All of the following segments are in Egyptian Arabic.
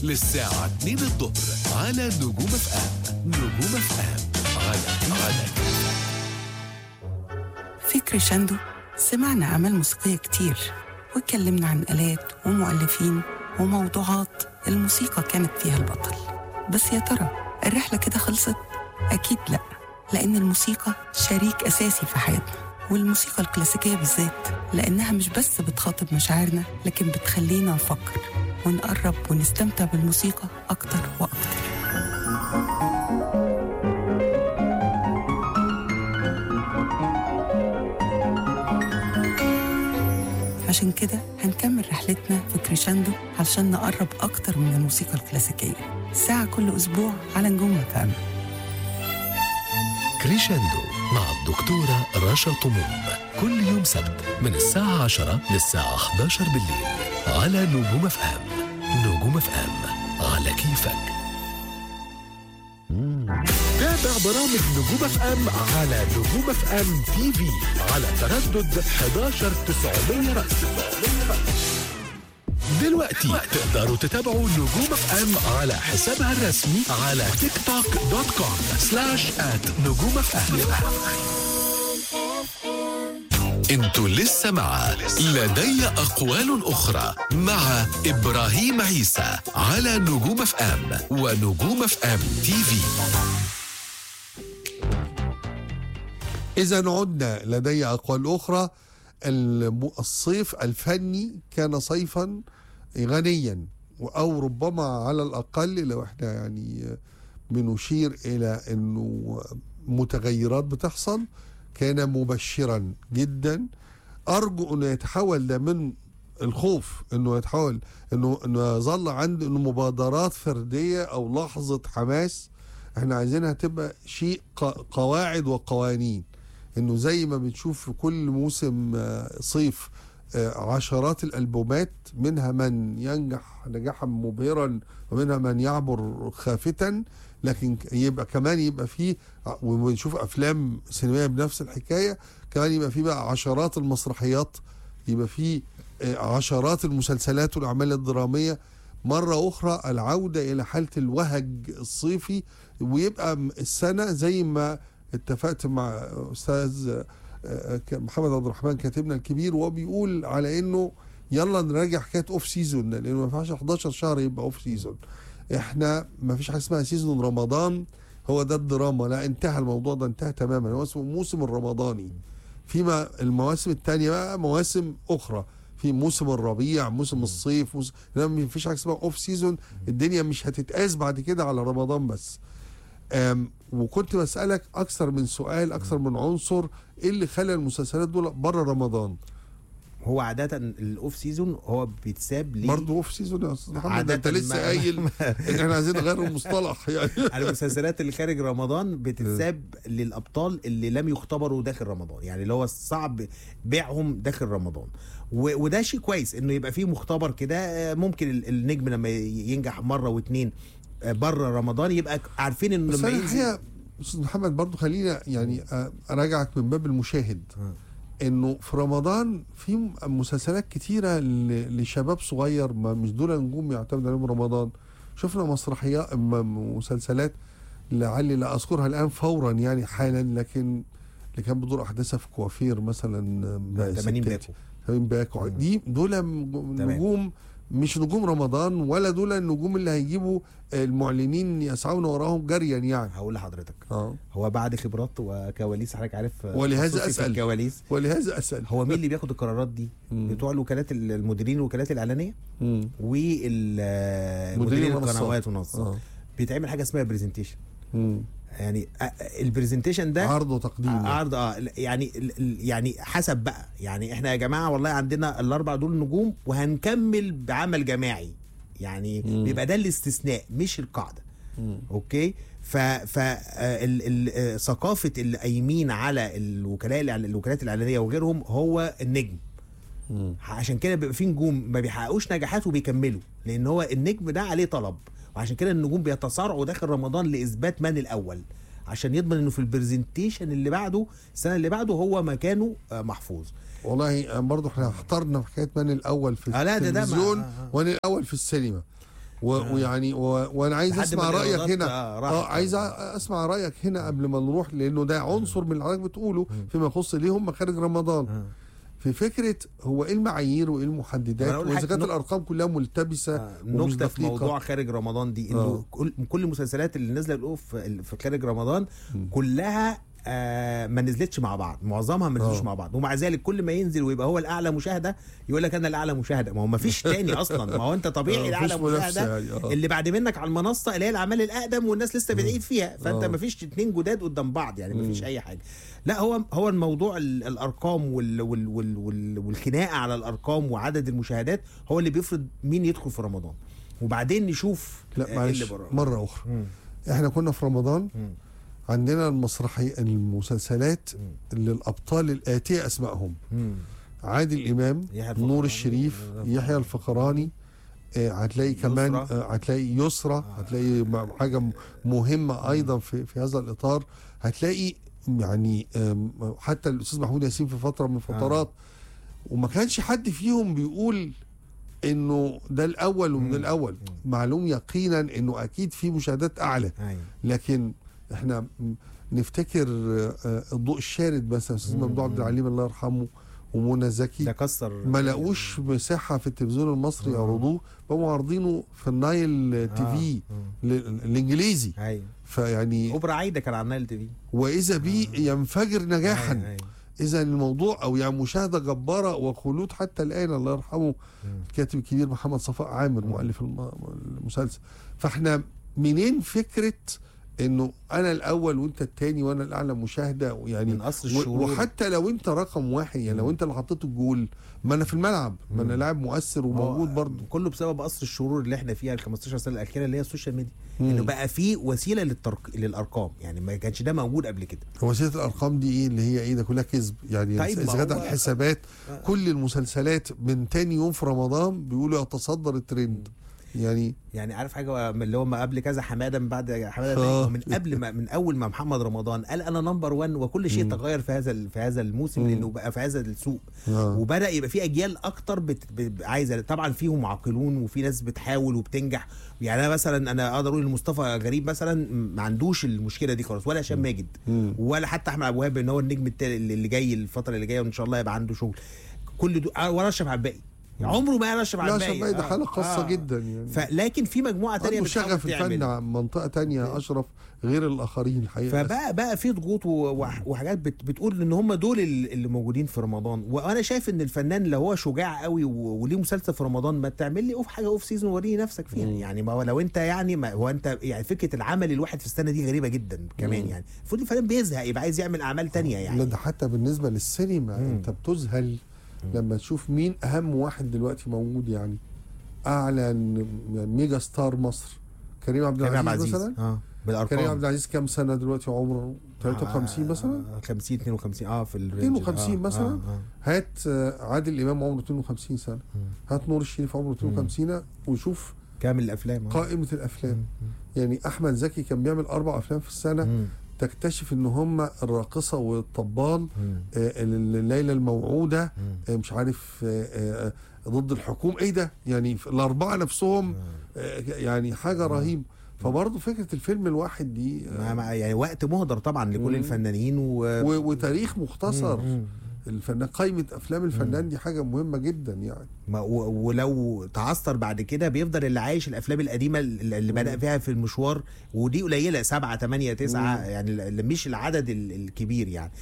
للساعة 2 الظهر على نجوم اف ام نجوم اف ام على على في كريشاندو سمعنا أعمال موسيقية كتير واتكلمنا عن آلات ومؤلفين وموضوعات الموسيقى كانت فيها البطل بس يا ترى الرحلة كده خلصت؟ أكيد لأ لأن الموسيقى شريك أساسي في حياتنا والموسيقى الكلاسيكية بالذات لأنها مش بس بتخاطب مشاعرنا لكن بتخلينا نفكر ونقرب ونستمتع بالموسيقى أكتر وأكتر عشان كده هنكمل رحلتنا في كريشاندو علشان نقرب أكتر من الموسيقى الكلاسيكية ساعة كل أسبوع على نجوم فهم كريشاندو مع الدكتورة رشا طموم كل يوم سبت من الساعة 10 للساعة 11 بالليل على نجوم اف ام نجوم اف ام على كيفك تابع برامج نجوم اف ام على نجوم اف ام تي في على تردد 11 900 رأس دلوقتي تقدروا تتابعوا نجوم اف ام على حسابها الرسمي على تيك توك دوت كوم سلاش ات نجوم اف ام انتوا لسه مع لدي اقوال اخرى مع ابراهيم عيسى على نجوم اف ام ونجوم اف ام تي في إذا عدنا لدي أقوال أخرى الم- الصيف الفني كان صيفا غنيا أو ربما على الأقل لو احنا يعني بنشير إلى أنه متغيرات بتحصل كان مبشرا جدا أرجو أنه يتحول ده من الخوف انه يتحول انه انه يظل عند انه مبادرات فرديه او لحظه حماس احنا عايزينها تبقى شيء ق- قواعد وقوانين انه زي ما بنشوف في كل موسم آه، صيف آه، عشرات الالبومات منها من ينجح نجاحا مبهرا ومنها من يعبر خافتا لكن ك- يبقى كمان يبقى فيه ع- وبنشوف افلام سينمائيه بنفس الحكايه كمان يبقى فيه بقى عشرات المسرحيات يبقى فيه آه، عشرات المسلسلات والاعمال الدراميه مره اخرى العوده الى حاله الوهج الصيفي ويبقى م- السنه زي ما اتفقت مع استاذ آه، آه، ك- محمد عبد الرحمن كاتبنا الكبير وهو بيقول على انه يلا نراجع حكايه اوف سيزون لانه ما ينفعش 11 شهر يبقى اوف سيزون احنا ما فيش حاجه اسمها سيزون رمضان هو ده الدراما لا انتهى الموضوع ده انتهى تماما هو اسمه موسم الرمضاني فيما المواسم التانية بقى مواسم اخرى في موسم الربيع موسم الصيف موسم لا ما فيش حاجه اسمها اوف سيزون الدنيا مش هتتقاس بعد كده على رمضان بس أم وكنت بسالك اكثر من سؤال اكثر من عنصر ايه اللي خلى المسلسلات دول بره رمضان هو عاده الاوف سيزون هو بيتساب ليه برضه اوف سيزون يا استاذ محمد ده عادة انت لسه ما- قايل ان احنا عايزين نغير المصطلح يعني على المسلسلات اللي خارج رمضان بتتساب للابطال اللي لم يختبروا داخل رمضان يعني اللي هو صعب بيعهم داخل رمضان و- وده شيء كويس انه يبقى فيه مختبر كده آه، ممكن ال- النجم لما ي- ينجح مره واتنين آه، بره رمضان يبقى ك- عارفين انه بس لما انا ينزل الحقيقه استاذ محمد برضه خلينا يعني آه، اراجعك من باب المشاهد انه في رمضان في م- مسلسلات كتيره ل- لشباب صغير ما مش دول نجوم يعتمد عليهم رمضان شفنا مسرحيات م- مسلسلات لعلي لا اذكرها الان فورا يعني حالا لكن اللي كان بدور احداثها في كوافير مثلا آه، 80 ستات. باكو 80 باكو دي دول م- تمام. نجوم مش نجوم رمضان ولا دول النجوم اللي هيجيبوا المعلنين يسعون وراهم جريا يعني هقول لحضرتك اه هو بعد خبرات وكواليس حضرتك عارف آه، ولهذا تخصصي في أسأل. الكواليس ولهذا اسال هو مين اللي بياخد القرارات دي مم. بتوع الوكالات المديرين الوكالات الاعلانيه مم. مديرين والمديرين المنصات. القنوات والمنصات اه بيتعمل حاجه اسمها برزنتيشن مم. يعني البرزنتيشن ده عرض وتقديم يعني. عرض اه يعني ال- ال- يعني حسب بقى يعني احنا يا جماعه والله عندنا الاربع دول نجوم وهنكمل بعمل جماعي يعني مم. بيبقى ده الاستثناء مش القاعده مم. اوكي ف ف آه، ال- ال- آه، ثقافه اللي قايمين على الوكلاء الإعل- الوكالات الاعلانيه وغيرهم هو النجم مم. عشان كده بيبقى في نجوم ما بيحققوش نجاحات وبيكملوا لان هو النجم ده عليه طلب وعشان كده النجوم بيتصارعوا داخل رمضان لاثبات من الاول عشان يضمن انه في البرزنتيشن اللي بعده السنه اللي بعده هو مكانه آه، محفوظ والله برضه احنا احترنا في حكايه من الاول في آه لا، ده- ده ما- التلفزيون آه، آه. ومن الاول في السينما و- ويعني و- وانا عايز لحد اسمع ما رايك الإيرادات، هنا آه، راحت. اه عايز أ- اسمع رايك هنا قبل ما نروح لانه ده عنصر من اللي حضرتك بتقوله فيما يخص ليه هم خارج رمضان آه. في فكره هو ايه المعايير وايه المحددات أنا أقول واذا حاجة، كانت نق- الارقام كلها ملتبسه آه، ومش نكته في دقيقة. موضوع خارج رمضان دي انه آه. كل كل المسلسلات اللي نازله الأوف في في خارج رمضان كلها آه ما نزلتش مع بعض معظمها ما نزلوش آه. مع بعض ومع ذلك كل ما ينزل ويبقى هو الاعلى مشاهده يقول لك انا الاعلى مشاهده ما هو ما فيش تاني اصلا ما هو انت طبيعي آه، الاعلى مفيش منافسة مشاهده يعني، آه. اللي بعد منك على المنصه اللي هي الاعمال الاقدم والناس لسه بتعيد فيها فانت آه. ما فيش اتنين جداد قدام بعض يعني ما فيش اي حاجه لا هو هو الموضوع ال- الارقام وال وال وال وال والخناقه على الارقام وعدد المشاهدات هو اللي بيفرض مين يدخل في رمضان وبعدين نشوف آه، لا إيه معلش اللي بره مره اخرى مم. احنا كنا في رمضان مم. عندنا المسرحي المسلسلات اللي الابطال الاتيه اسمائهم مم. عادل امام يحيى الفخراني. نور الشريف آه. يحيى الفخراني آه، هتلاقي كمان يسرى. آه، هتلاقي يسرى هتلاقي م- حاجه م- مهمه ايضا في في هذا الاطار هتلاقي يعني آم، حتى الاستاذ محمود ياسين في فتره من الفترات وما كانش حد فيهم بيقول انه ده الاول ومن مم. الاول معلوم يقينا انه اكيد في مشاهدات اعلى أيوة. لكن احنا م- نفتكر آه، آه، الضوء الشارد مثلا استاذ مم. ممدوح عبد العليم الله يرحمه ومنى ده زكي كسر ما لاقوش مساحه في التلفزيون المصري آه. يعرضوه بقوا عارضينه في النايل تي في آه. ل- الانجليزي ايوه فيعني اوبرا عايده كان على النايل تي في واذا بيه ينفجر نجاحا أيوة، أيوة. اذا الموضوع او يعني مشاهده جباره وخلود حتى الان الله يرحمه الكاتب الكبير محمد صفاء عامر مؤلف الم- المسلسل فاحنا منين فكره انه انا الاول وانت الثاني وانا الاعلى مشاهده يعني من اصل و- الشرور وحتى لو انت رقم واحد يعني لو انت اللي حطيت الجول ما انا في الملعب ما انا مم. لاعب مؤثر وموجود هو برضه كله بسبب اصل الشرور اللي احنا فيها ال 15 سنه الاخيره اللي هي السوشيال ميديا مم. انه بقى في وسيله للترك... للارقام يعني ما كانش ده موجود قبل كده وسيله الارقام دي ايه اللي هي ايه ده كلها كذب يعني طيب، ما اذا كانت هو- على الحسابات كل المسلسلات من تاني يوم في رمضان بيقولوا يتصدر الترند يعني يعني عارف حاجه من اللي هو ما قبل كذا حماده من بعد حماده آه. تاني، من قبل ما من اول ما محمد رمضان قال انا نمبر 1 وكل شيء تغير في هذا ال- في هذا الموسم مم. لانه بقى في هذا السوق آه. وبدا يبقى في اجيال اكتر بت... ب... عايزه طبعا فيهم عاقلون وفي ناس بتحاول وبتنجح يعني انا مثلا انا اقدر اقول مصطفى غريب مثلا ما عندوش المشكله دي خالص ولا هشام ماجد مم. ولا حتى احمد ابو وهاب ان هو النجم التالي اللي جاي الفتره اللي جايه وان شاء الله يبقى عنده شغل كل دول آه، ولا اشرف عباقي عمره ما قال اشرف لا عباقي عشان ده آه، حاله خاصه آه. جدا يعني فلكن في مجموعه تانية عنده بتحاول شغف الفن تعمل. عن منطقه تانية اشرف غير الاخرين الحقيقه فبقى بقى في ضغوط و- وح- وحاجات بت بتقول ان هم دول ال- اللي موجودين في رمضان وانا شايف ان الفنان لو هو شجاع قوي و- وليه مسلسل في رمضان ما تعمل لي اوف حاجه اوف سيزون وريني نفسك فيها مم. يعني ما هو لو انت يعني ما هو انت يعني فكره العمل الواحد في السنه دي غريبه جدا كمان مم. يعني المفروض الفنان بيزهق يبقى عايز يعمل اعمال تانية لا يعني ده حتى بالنسبه للسينما مم. انت بتذهل لما تشوف مين اهم واحد دلوقتي موجود يعني اعلى ن- يعني ميجا ستار مصر كريم عبد كريم عبد العزيز العزيز مثلا اه بالارقام كريم عبد العزيز كام سنه دلوقتي عمره 53 مثلا آه 50 52 اه في الرينج 52 آه مثلا؟ آه آه. هات آه، عادل امام عمره 52 سنه هات نور الشريف عمره 52 وشوف كامل الافلام آه. قائمه الافلام مم. يعني احمد زكي كان بيعمل اربع افلام في السنه مم. تكتشف ان هم الراقصه والطبال مم. آه، الليله الموعوده مم. آه، مش عارف آه، آه، ضد الحكومه ايه ده يعني الاربعه نفسهم آه، يعني حاجه رهيبه فبرضه فكره الفيلم الواحد دي آه، مع مع- يعني وقت مهدر طبعا لكل مم. الفنانين و... و- وتاريخ مختصر مم. الفنان قائمه افلام الفنان دي حاجه مهمه جدا يعني ما و... ولو تعثر بعد كده بيفضل اللي عايش الافلام القديمه اللي اللي بدا فيها في المشوار ودي قليله سبعة تمانية تسعة مم. يعني اللي مش العدد ال- الكبير يعني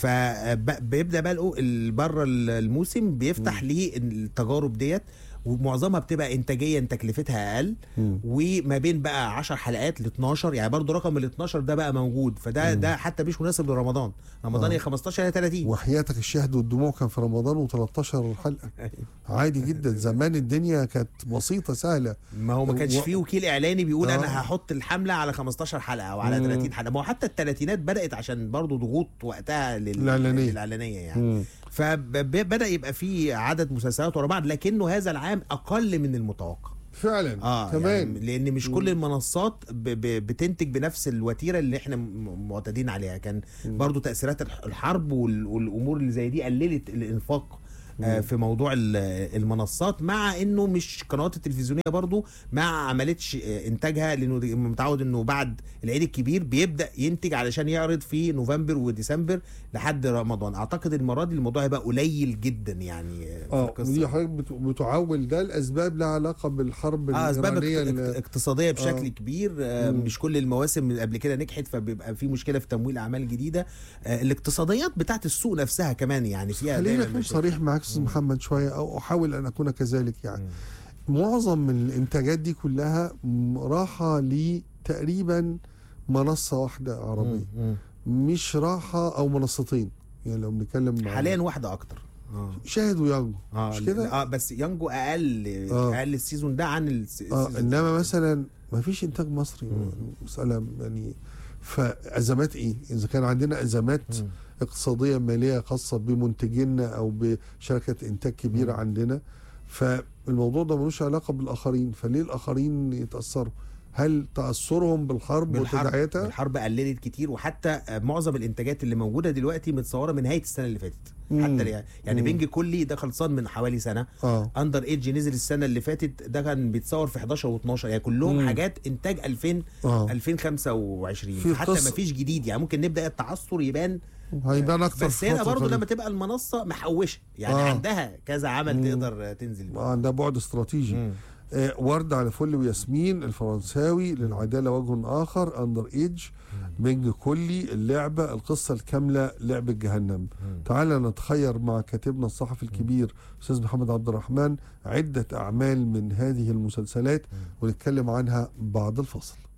فبيبدا بقى الأو- ال- بره الموسم بيفتح ليه التجارب ديت ومعظمها بتبقى انتاجيا تكلفتها اقل مم. وما بين بقى 10 حلقات ل 12 يعني برضو رقم ال 12 ده بقى موجود فده ده حتى مش مناسب لرمضان رمضان آه. يا 15 يا 30 وحياتك الشهد والدموع كان في رمضان و13 حلقه عادي جدا زمان الدنيا كانت بسيطه سهله ما هو ما كانش و- فيه وكيل اعلاني بيقول آه. انا هحط الحمله على 15 حلقه او على مم. 30 حلقه ما هو حتى الثلاثينات بدات عشان برضو ضغوط وقتها لل... الإعلانية. للاعلانيه يعني مم. فبدا يبقى في عدد مسلسلات ورا بعض لكنه هذا العام اقل من المتوقع فعلا اه كمان يعني لان مش كل المنصات ب ب بتنتج بنفس الوتيره اللي احنا م- معتادين عليها كان برضو تاثيرات الح- الحرب وال- والامور اللي زي دي قللت الانفاق آه، في موضوع ال- المنصات مع انه مش قنوات التلفزيونيه برضو ما عملتش آه، انتاجها لانه دي- متعود انه بعد العيد الكبير بيبدا ينتج علشان يعرض في نوفمبر وديسمبر لحد رمضان اعتقد المره دي الموضوع هيبقى قليل جدا يعني آه، في اه القصة. ودي حضرتك بت- بتعول ده الاسباب لها علاقه بالحرب اه اسباب الايرانيه اقت- اللي- اقتصاديه بشكل آه. كبير آه مم. مش كل المواسم اللي قبل كده نجحت فبيبقى في مشكله في تمويل اعمال جديده آه الاقتصاديات بتاعت السوق نفسها كمان يعني فيها خليني دايما اكون مشاكل. صريح معاك استاذ محمد شويه او احاول ان اكون كذلك يعني معظم من الانتاجات دي كلها م- راحه لتقريبا منصه واحده عربيه مم. مم. مش راحه او منصتين يعني لو بنتكلم عن- حاليا واحده اكتر اه شاهد ويانجو اه مش كده؟ اه بس يانجو اقل آه. اقل السيزون ده عن الس- اه السيزون انما ده. مثلا ما فيش انتاج مصري مساله يعني فازمات ايه؟ اذا كان عندنا ازمات مم. اقتصاديه ماليه خاصه بمنتجينا او بشركه انتاج كبيره مم. عندنا فالموضوع ده ملوش علاقه بالاخرين فليه الاخرين يتاثروا؟ هل تاثرهم بالحرب بالحرب وتداعياتها؟ الحرب قللت كتير وحتى آه، معظم الانتاجات اللي موجوده دلوقتي متصوره من نهايه السنه اللي فاتت مم. حتى يعني يعني مم. بنج كلي ده خلصان من حوالي سنه اه اندر ايدج نزل السنه اللي فاتت ده كان بيتصور في 11 و12 يعني كلهم مم. حاجات انتاج 2000 اه 2025 في حتى قصة- ما فيش جديد يعني ممكن نبدا التعثر يبان هيبان اكتر بس في هنا فترة برضه قريبة. لما تبقى المنصه محوشه يعني آه. عندها كذا عمل مم. تقدر تنزل بيه عندها بعد استراتيجي مم. آه، ورد على فل وياسمين الفرنساوي للعدالة وجه آخر أندر إيدج بنج كلي اللعبة القصة الكاملة لعبة جهنم تعال نتخير مع كاتبنا الصحفي الكبير أستاذ محمد عبد الرحمن عدة أعمال من هذه المسلسلات ونتكلم عنها بعد الفصل